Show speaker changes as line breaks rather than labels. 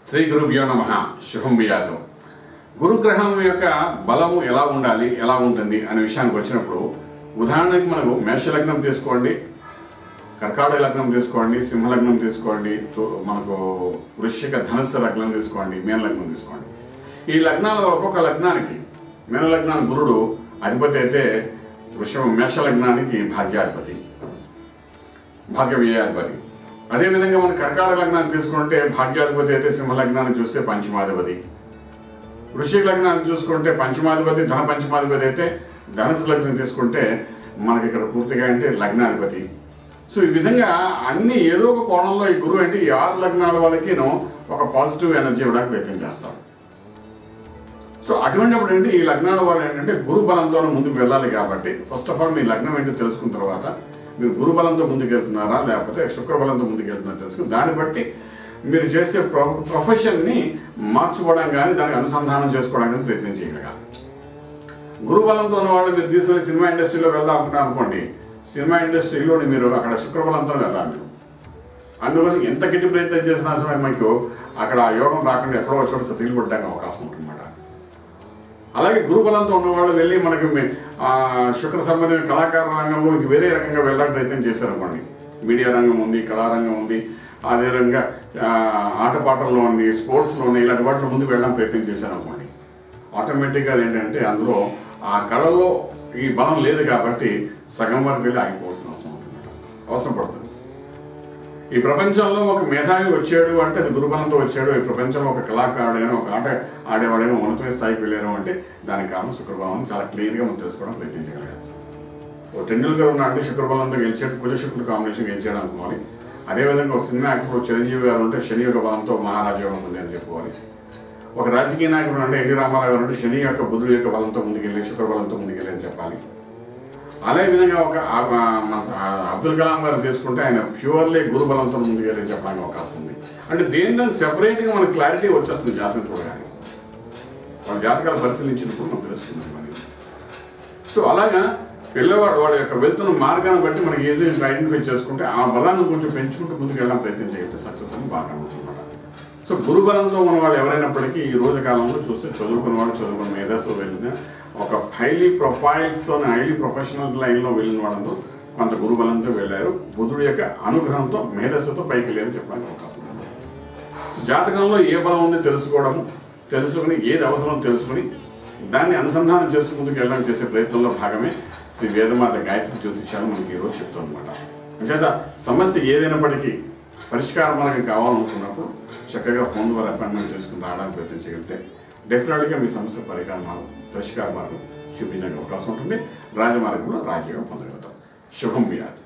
శ్రీ గురుభ్యో నమ శుభం బియాదు గురుగ్రహం యొక్క బలము ఎలా ఉండాలి ఎలా ఉంటుంది అనే విషయానికి వచ్చినప్పుడు ఉదాహరణకి మనకు మేషలగ్నం తీసుకోండి కర్కాటక లగ్నం తీసుకోండి సింహలగ్నం తీసుకోండి తో- మనకు వృశ్చిక ధనుస్సు లగ్నం తీసుకోండి మీన లగ్నం తీసుకోండి ఈ లగ్నాలలో ఒక్కొక్క లగ్నానికి మీన లగ్నానికి గురుడు అధిపతి అయితే వృషభ మేష లగ్నానికి భాగ్యాధిపతి భాగ్య వ్యయాధిపతి అదేవిధంగా మన కర్కాటక లగ్నాన్ని తీసుకుంటే భాగ్యాధిపతి అయితే సింహ లగ్నాన్ని చూస్తే పంచమాధిపతి వృశ్చిక లగ్నాన్ని చూసుకుంటే పంచమాధిపతి ధన పంచమాధిపతి అయితే ధనుసు లగ్నం తీసుకుంటే మనకి ఇక్కడ పూర్తిగా అంటే లగ్నాధిపతి సో ఈ విధంగా అన్ని ఏదో ఒక కోణంలో ఈ గురువు అంటే ఈ ఆరు లగ్నాల వాళ్ళకిను ఒక పాజిటివ్ ఎనర్జీ ఇవ్వడానికి ప్రయత్నం చేస్తారు సో అటువంటిప్పుడు ఏంటి ఈ లగ్నాల వాళ్ళు ఏంటంటే గురు బలంతో ముందుకు వెళ్ళాలి కాబట్టి ఫస్ట్ ఆఫ్ ఆల్ మీ లగ్నం ఏంటో తెలుసుకున్న తర్వాత మీరు గురు బలంతో ముందుకు వెళ్తున్నారా లేకపోతే శుక్ర బలంతో ముందుకు వెళ్తున్నారా తెలుసుకుని దాన్ని బట్టి మీరు చేసే ప్రొ ప్రొఫెషన్ని మార్చుకోవడం కానీ దానికి అనుసంధానం చేసుకోవడం కానీ ప్రయత్నం చేయగలగాలి గురు బలంతో ఉన్న వాళ్ళు మీరు తీసుకెళ్ళి సినిమా ఇండస్ట్రీలో వెళ్దాం అనుకున్నారు అనుకోండి సినిమా ఇండస్ట్రీలో మీరు అక్కడ శుక్ర బలంతో వెళ్ళాలి మీరు అందుకోసం ఎంత గట్టి ప్రయత్నం చేసినా సరే మీకు అక్కడ ఆ యోగం రాకుండా ఎక్కడో ఒక చోట చతికిపడడానికి అవకాశం ఉంటుందన్నమాట అలాగే గురుబలంతో ఉన్నవాళ్ళు వెళ్ళి మనకి మీ- ఆ, శుక్ర సంబంధమైన కళాకార రంగంలో ఇంక వేరే రకంగా వెళ్ళడానికి ప్రయత్నం చేశారనుకోండి మీడియా రంగం ఉంది కళారంగం ఉంది అదే రకంగా ఆ, ఆటపాటల్లో ఉంది స్పోర్ట్స్లో ఉంది ఇలాంటి వాటిలో ముందుకు వెళ్ళడానికి ప్రయత్నం చేశారనుకోండి ఆటోమేటిక్గా ఏంటంటే అందులో ఆ కళలో ఈ బలం లేదు కాబట్టి సగం వరకు వెళ్ళి ఆగిపోవాల్సిన అవసరం ఉంటుందన్నమాట అవసరం పడుతుంది ఈ ప్రపంచంలో ఒక మేధావి వచ్చాడు అంటే అది గురుబలంతో వచ్చాడు ఈ ప్రపంచంలో ఒక కళాకారుడైనా ఒక ఆట ఆడేవాడైనా ఉన్నతమైన స్థాయికి వెళ్ళారు అంటే దానికి కారణం శుక్రబలం అని చాలా క్లియర్గా మనం తెలుసుకోవడం ప్రయత్నించగలిగాం ఓ టెండూల్కర్ ఉన్న అంటే శుక్రబలంతో గెలిచాడు కుజ శుక్రుడు కాంబినేషన్ గెలిచాడు అనుకోవాలి అదేవిధంగా ఒక సినిమా యాక్టర్ చిరంజీవి గారు ఉంటే శని యొక్క బలంతో మహారాజా యోగం ఉంది అని చెప్పుకోవాలి ఒక రాజకీయ నాయకుడు అంటే ఎన్టీ రామారావు గారు అంటే శని యొక్క బుధుడు యొక్క బలంతో ముందుకెళ్ళి శుక్ర బలంతో ముందుకెళ్ళి అని చెప్పాలి అదే విధంగా ఒక ఆ- ఆ- మన ఆ అబ్దుల్ కలాం గారు తీసుకుంటే ఆయన ప్యూర్లీ గురుబలంతో ముందుకెళ్ళి చెప్పడానికి అవకాశం ఉంది అంటే దేని దానికి సెపరేట్గా మనకి క్లారిటీ వచ్చేస్తుంది జాతకం చూడగానే వాళ్ళ జాతకాలు పరిశీలించినప్పుడు మనకు తెలుస్తుంది మనకి సో అలాగా పిల్లవాడు వాడి యొక్క వెళ్తున్న మార్గాన్ని బట్టి మనకి ఈజీగా ఐడెంటిఫై చేసుకుంటే ఆ బలాన్ని కొంచెం పెంచుకుంటూ ముందుకు వెళ్ళడం ప్రయత్నం చేయగలిగితే సక్సెస్ అని బాగా ఉంటుందన్నమాట సో గురుబలంతో ఉన్న వాళ్ళు ఎవరైనప్పటికీ ఈ రోజు కాలంలో చూస్తే చదువుకున్న వాళ్ళు చదువుకున్న మేధస్సు వెళ్ళిన ఒక హైలీ ప్రొఫైల్స్తో హైలీ ప్రొఫెషనల్ లైన్లో వెళ్ళిన వాళ్ళందరూ కొంత గురుబలంతో వెళ్ళారు బుధుడు యొక్క అనుగ్రహంతో మేధస్సుతో పైకి వెళ్ళారని చెప్పడానికి అవకాశం ఉంది సో జాతకంలో ఏ బలం ఉంది తెలుసుకోవడము తెలుసుకుని ఏది అవసరం తెలుసుకుని దాన్ని అనుసంధానం చేసుకుని ముందుకు వెళ్ళడానికి చేసే ప్రయత్నంలో భాగమే శ్రీ వేదమాత గాయత్రి జ్యోతిషాలు మనకి ఈరోజు చెప్తుంది అనమాట అంచేత సమస్య ఏదైనప్పటికీ పరిష్కార మార్గం కావాలనుకున్నప్పుడు చక్కగా ఫోన్ ద్వారా అపాయింట్మెంట్ చేసుకుని రావడానికి ప్రయత్నం చేయగలిగితే డెఫినెట్గా మీ సమస్య పరిహార మార్గం పరిష్కార మార్గం చూపించడానికి అవకాశం ఉంటుంది రాజమార్గంలో రాజయోగం పొందగలుగుతాం శుభం వ్యాధి